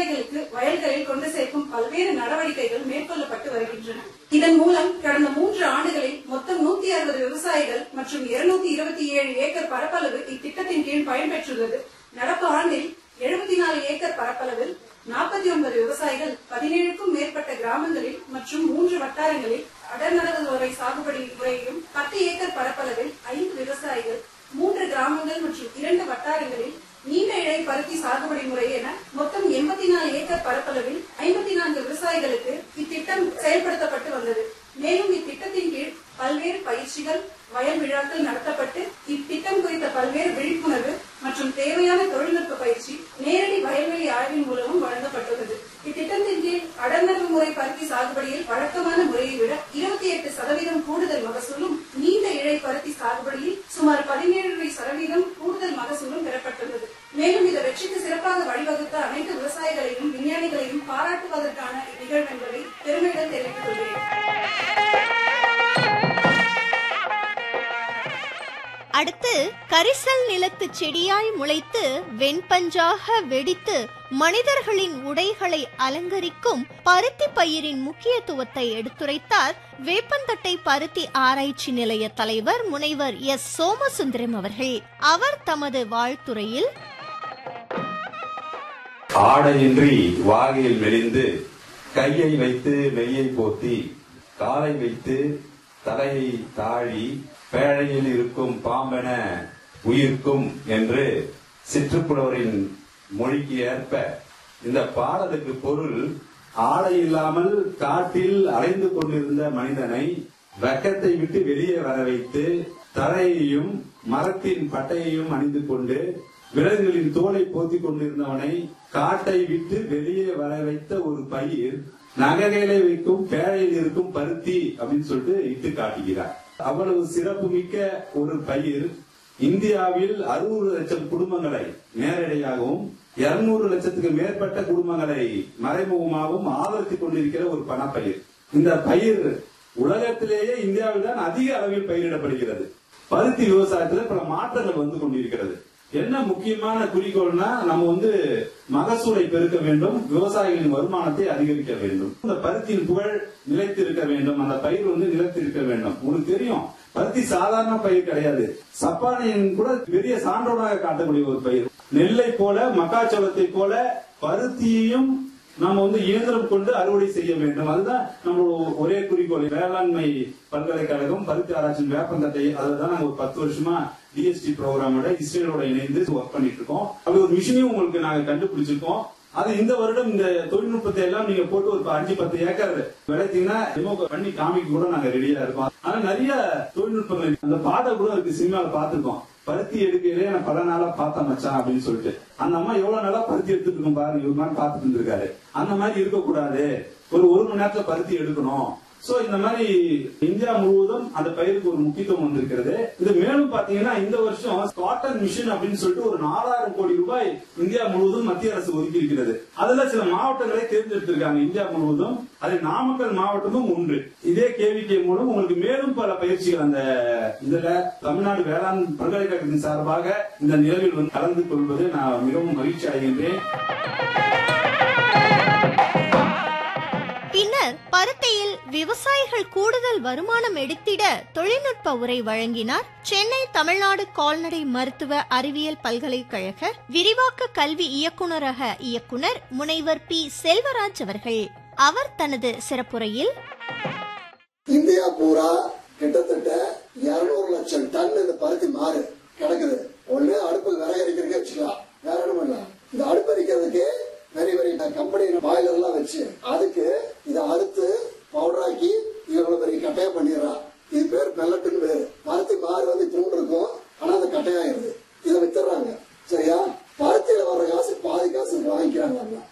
விவசாயிகளுக்கு வயல்களில் கொண்டு சேர்க்கும் பல்வேறு நடவடிக்கைகள் மேற்கொள்ளப்பட்டு வருகின்றன இதன் மூலம் கடந்த மூன்று ஆண்டுகளில் மொத்தம் நூத்தி அறுபது விவசாயிகள் மற்றும் இருநூத்தி இருபத்தி ஏழு ஏக்கர் பரப்பளவு இத்திட்டத்தின் கீழ் பயன்பெற்றுள்ளது நடப்பு ஆண்டில் எழுபத்தி நாலு ஏக்கர் பரப்பளவில் நாற்பத்தி ஒன்பது விவசாயிகள் பதினேழுக்கும் மேற்பட்ட கிராமங்களில் மற்றும் மூன்று வட்டாரங்களில் அடர்நடவு முறை சாகுபடி முறையும் பத்து ஏக்கர் பரப்பளவில் ஐந்து விவசாயிகள் மூன்று கிராமங்கள் மற்றும் இரண்டு வட்டாரங்களில் நீண்ட இழை பருத்தி சாகுபடி முறை என மொத்தம் எண்பத்தி நாலு ஏக்கர் பரப்பளவில் ஐம்பத்தி நான்கு விவசாயிகளுக்கு இத்திட்டம் செயல்படுத்தப்பட்டு வந்தது மேலும் இத்திட்டத்தின் கீழ் பல்வேறு பயிற்சிகள் வயல் விழாக்கள் நடத்தப்பட்டு இத்திட்டம் குறித்த பல்வேறு விழிப்புணர்வு மற்றும் தேவையான தொழில்நுட்ப பயிற்சி நேரடி வயல்வெளி ஆய்வின் மூலமும் வழங்கப்பட்டுள்ளது இத்திட்டத்தின் கீழ் அடர்நடவு முறை பருத்தி சாகுபடியில் வழக்கமான முறையை விட இருபத்தி எட்டு சதவீதம் கூடுதல் மகசூலும் நீண்ட இழை பருத்தி சாகுபடியில் சுமார் பதினேழு சதவீதம் கூடுதல் மகசூலும் பெறப்பட்டுள்ளது மேலும் இந்த வெற்றிக்கு சிறப்பாக வழிவகுத்த அனைத்து விவசாயிகளையும் விஞ்ஞானிகளையும் பாராட்டுவதற்கான நிகழ்வு என்பதை பெருமையுடன் தெரிவித்துக் கொள்கிறேன் அடுத்து கரிசல் நிலத்து செடியாய் முளைத்து வெண்பஞ்சாக வெடித்து மனிதர்களின் உடைகளை அலங்கரிக்கும் பருத்தி பயிரின் முக்கியத்துவத்தை எடுத்துரைத்தார் வேப்பந்தட்டை பருத்தி ஆராய்ச்சி நிலைய தலைவர் முனைவர் எஸ் சோமசுந்தரம் அவர்கள் அவர் தமது வாழ்த்துறையில் ஆடையின்றி வாகையில் மெலிந்து கையை வைத்து மெய்யை போத்தி காலை வைத்து தலையை தாழி பேழையில் இருக்கும் பாம்பென உயிர்க்கும் என்று சிற்றுப்புலவரின் மொழிக்கு ஏற்ப இந்த பாடலுக்கு பொருள் ஆடை இல்லாமல் காட்டில் அலைந்து கொண்டிருந்த மனிதனை வெக்கத்தை விட்டு வெளியே வர வைத்து தலையையும் மரத்தின் பட்டையையும் அணிந்து கொண்டு விலங்குகளின் தோலை போத்திக் கொண்டிருந்தவனை காட்டை விட்டு வெளியே வர வைத்த ஒரு பயிர் நகைகளை வைக்கும் பேழையில் இருக்கும் பருத்தி அப்படின்னு சொல்லிட்டு இட்டு காட்டுகிறார் அவ்வளவு சிறப்பு மிக்க ஒரு பயிர் இந்தியாவில் அறுபது லட்சம் குடும்பங்களை நேரடியாகவும் இருநூறு லட்சத்துக்கு மேற்பட்ட குடும்பங்களை மறைமுகமாகவும் ஆதரித்துக் கொண்டிருக்கிற ஒரு பணப்பயிர் இந்த பயிர் உலகத்திலேயே இந்தியாவில் தான் அதிக அளவில் பயிரிடப்படுகிறது பருத்தி விவசாயத்துல பல மாற்றங்கள் வந்து கொண்டிருக்கிறது என்ன முக்கியமான குறிக்கோள்னா நம்ம வந்து மகசூலை பெருக்க வேண்டும் விவசாயிகளின் வருமானத்தை அதிகரிக்க வேண்டும் இந்த பருத்தியின் புகழ் நிலைத்து இருக்க வேண்டும் அந்த பயிர் வந்து நிலைத்து இருக்க வேண்டும் உங்களுக்கு தெரியும் பருத்தி சாதாரண பயிர் கிடையாது சப்பானியின் கூட பெரிய சான்றோடாக காட்டக்கூடிய ஒரு பயிர் நெல்லை போல மக்காச்சோளத்தை போல பருத்தியையும் நம்ம வந்து இயந்திரம் கொண்டு அறுவடை செய்ய வேண்டும் அதுதான் நம்ம ஒரே குறிக்கோள் வேளாண்மை பல்கலைக்கழகம் பருத்தி ஆராய்ச்சி வேப்பந்தட்டை அதுதான் நாங்க ஒரு பத்து வருஷமா டிஎஸ்டி ப்ரோக்ராமோட இஸ்ரேலோட இணைந்து ஒர்க் பண்ணிட்டு இருக்கோம் அப்படி ஒரு மிஷினையும் உங்களுக்கு நாங்க கண்டுபிடிச்சிருக்கோம் அது இந்த வருடம் இந்த தொழில்நுட்பத்தை எல்லாம் நீங்க போட்டு ஒரு அஞ்சு பத்து ஏக்கர் விளைத்தீங்கன்னா டெமோ பண்ணி காமிக்க கூட நாங்க ரெடியா இருக்கோம் ஆனா நிறைய தொழில்நுட்பங்கள் அந்த பாட்டை கூட இருக்கு சினிமால பாத்துருக்கோம் பருத்தி எடுக்கையிலே நான் பல நாளா பார்த்தேன் மச்சான் அப்படின்னு சொல்லிட்டு அந்த அம்மா எவ்வளவு நாளா பருத்தி எடுத்துட்டு இருக்கும் பாருங்க இவரு மாதிரி பார்த்துட்டு இருந்திருக்காரு அந்த மாதிரி இருக்கக்கூடாது ஒரு ஒரு மணி நேரத்துல பருத்தி எடுக்கணும் சோ இந்த மாதிரி இந்தியா முழுவதும் அந்த பயிருக்கு ஒரு முக்கியத்துவம் வந்திருக்கிறது இது மேலும் பாத்தீங்கன்னா இந்த வருஷம் காட்டன் மிஷன் அப்படின்னு சொல்லிட்டு ஒரு நாலாயிரம் கோடி ரூபாய் இந்தியா முழுவதும் மத்திய அரசு ஒதுக்கி இருக்கிறது அதுல சில மாவட்டங்களை தேர்ந்தெடுத்திருக்காங்க இந்தியா முழுவதும் அதில் நாமக்கல் மாவட்டமும் ஒன்று இதே கேவிகே மூலம் உங்களுக்கு மேலும் பல பயிற்சிகள் அந்த இதுல தமிழ்நாடு வேளாண் பல்கலைக்கழகத்தின் சார்பாக இந்த நிகழ்வில் வந்து கலந்து கொள்வது நான் மிகவும் மகிழ்ச்சி அடைகின்றேன் பின்னர் பருத்தியில் விவசாயிகள் கூடுதல் வருமானம் எடுத்திட தொழில்நுட்ப உரை வழங்கினார் சென்னை தமிழ்நாடு கால்நடை மருத்துவ அறிவியல் பல்கலைக்கழக விரிவாக்க கல்வி இயக்குநரக இயக்குனர் முனைவர் பி செல்வராஜ் அவர்கள் அவர் தனது சிறப்புரையில் இந்தியா பூரா கிட்டத்தட்ட இருநூறு லட்சம் டன் இந்த பருத்தி மாறு கிடக்குது ஒண்ணு அடுப்பில் விறகரிக்கிறதுக்கு வச்சுக்கலாம் வேற ஒண்ணும் இல்ல இந்த அடுப்பரிக்கிறதுக்கு பெரிய பெரிய கம்பெனி பாய்லர் எல்லாம் வச்சு அதுக்கு இதை அறுத்து பவுடராக்கி இவ்வளவு பெரிய கட்டையா பண்ணிடுறா இது பேர் பெல்லட்டுன்னு பேரு பருத்தி மாறு வந்து தூண்டு இருக்கும் ஆனா அது கட்டையாயிருது இதை வித்துறாங்க சரியா பருத்தியில வர்ற காசு பாதி காசு வாங்கிக்கிறாங்க